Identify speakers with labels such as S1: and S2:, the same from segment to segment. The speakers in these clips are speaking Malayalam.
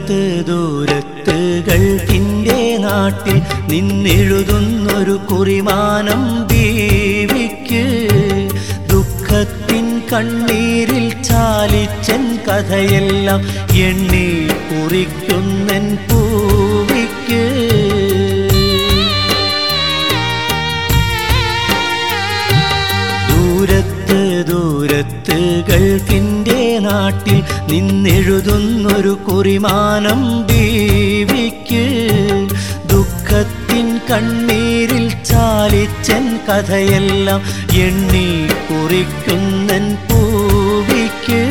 S1: ദൂരത്ത് ദൂരത്ത് ഗൾഫിൻ്റെ നാട്ടിൽ നിന്നെഴുതുന്നൊരു കുറിമാനം ബീവിക്ക് ദുഃഖത്തിൻ കണ്ണീരിൽ ചാലിച്ചൻ കഥയെല്ലാം എണ്ണി കുറിക്കുന്നൻ പൂവിക്ക് ദൂരത്ത് ദൂരത്ത് ഗൾഫിൻ്റെ നാട്ടിൽ നിന്നെഴുതുന്നൊരു കുറിമാനം ബീവിക്ക് ദുഃഖത്തിൻ കണ്ണീരിൽ ചാലിച്ചൻ കഥയെല്ലാം എണ്ണി കുറിക്കുന്നൻ പൂവിക്ക്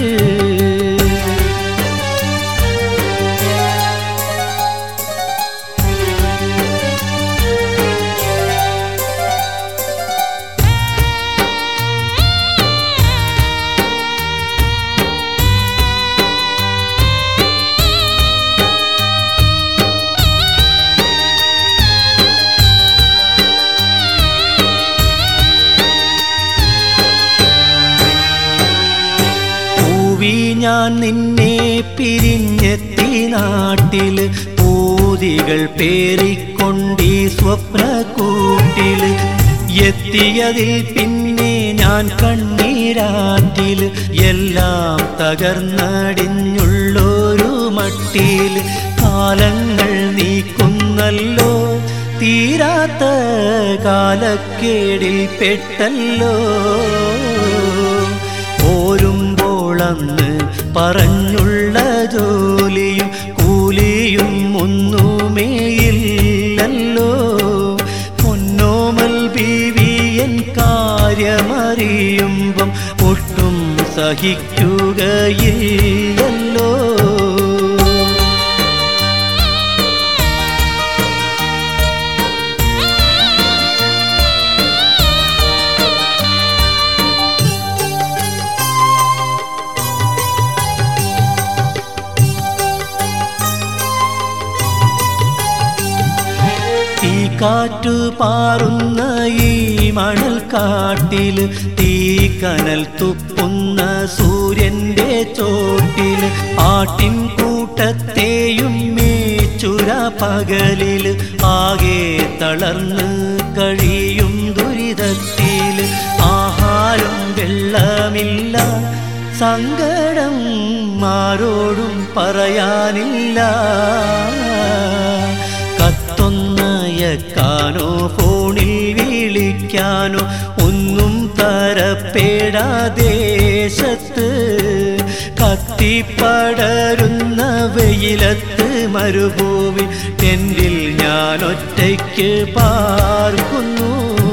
S1: പൂവി ഞാൻ നിന്നെ പിരിഞ്ഞെത്തി നാട്ടില് പൂതികൾ പേറിക്കൊണ്ടീ സ്വപ്ന കൂട്ടില് എത്തിയതിൽ പിന്നെ ഞാൻ കണ്ണീരാറ്റില് എല്ലാം തകർന്നടിഞ്ഞുള്ളൊരു മട്ടില് കാലങ്ങൾ നീക്കുന്നല്ലോ തീരാത്ത കാലക്കേടിൽ പെട്ടല്ലോ പോരുമ്പോളന്ന് പറഞ്ഞുള്ള ജോലിയും കൂലിയും ഒന്നുമേയില്ലല്ലോ പൊന്നോമൽ ബീവിയൻ കാര്യമറിയുമ്പം ഒട്ടും സഹിക്കുകയില്ലല്ലോ തീ കാറ്റു പാറുന്ന ഈ മണൽ കാട്ടില് തീ കനൽ തുപ്പുന്ന സൂര്യന്റെ ചോട്ടില് ആട്ടിൻ കൂട്ടത്തെയും മേച്ചുര പകലില് ആകെ തളർന്ന് കഴിയും ദുരിതത്തില് ആഹാരം വെള്ളമില്ല സങ്കടം ആരോടും പറയാനില്ല കത്തൊന്നയക്കാനോ ഫോണിൽ വിളിക്കാനോ ഒന്നും തരപ്പെടാദേശത്ത് കത്തിപ്പടരുന്ന വെയിലത്ത് മരുഭൂമി ടെൻറ്റിൽ ഞാൻ ഒറ്റയ്ക്ക് പാർക്കുന്നു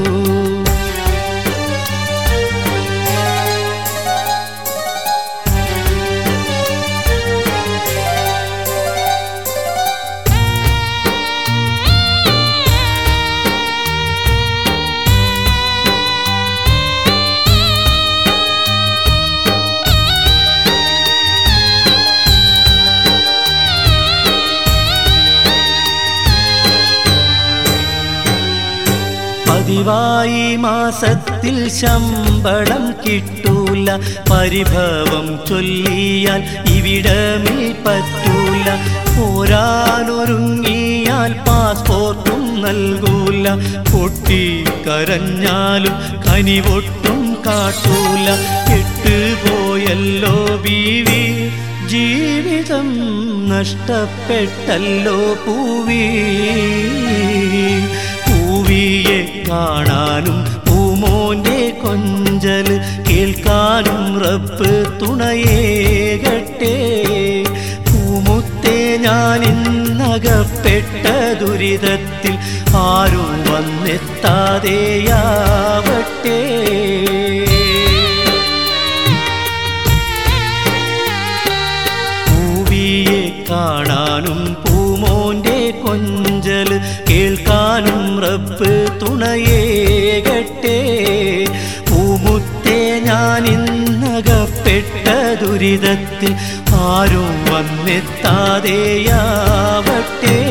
S1: പതിവായി മാസത്തിൽ ശമ്പളം കിട്ടൂല പരിഭവം ചൊല്ലിയാൽ ഇവിടമിൽ പറ്റൂല പോരാനൊരുങ്ങിയാൽ പാസ്പോർട്ടും നൽകൂല പൊട്ടി കരഞ്ഞാലും കനിവൊട്ടും കാട്ടൂല കെട്ടുപോയല്ലോ ബീവി ജീവിതം നഷ്ടപ്പെട്ടല്ലോ പൂവി പൂവിയെ കാണാനും പൂമോന്റെ കൊഞ്ചല് കേൾക്കാനും റബ്ബ് തുണയേകട്ടെ പൂമുത്തെ ഞാൻ ഇന്നകപ്പെട്ട ദുരിതത്തിൽ ആരും വന്നെത്താതെയാവട്ടെ പൂവിയെ കാണാനും പൂമോന്റെ കൊഞ്ചല് കേൾക്കാനും റബ്ബ് തുണയേകട്ടെ പൂമുത്തെ ഞാൻ ഇന്നകപ്പെട്ട ദുരിതത്തിൽ ആരും വന്നെത്താതെയാവട്ടെ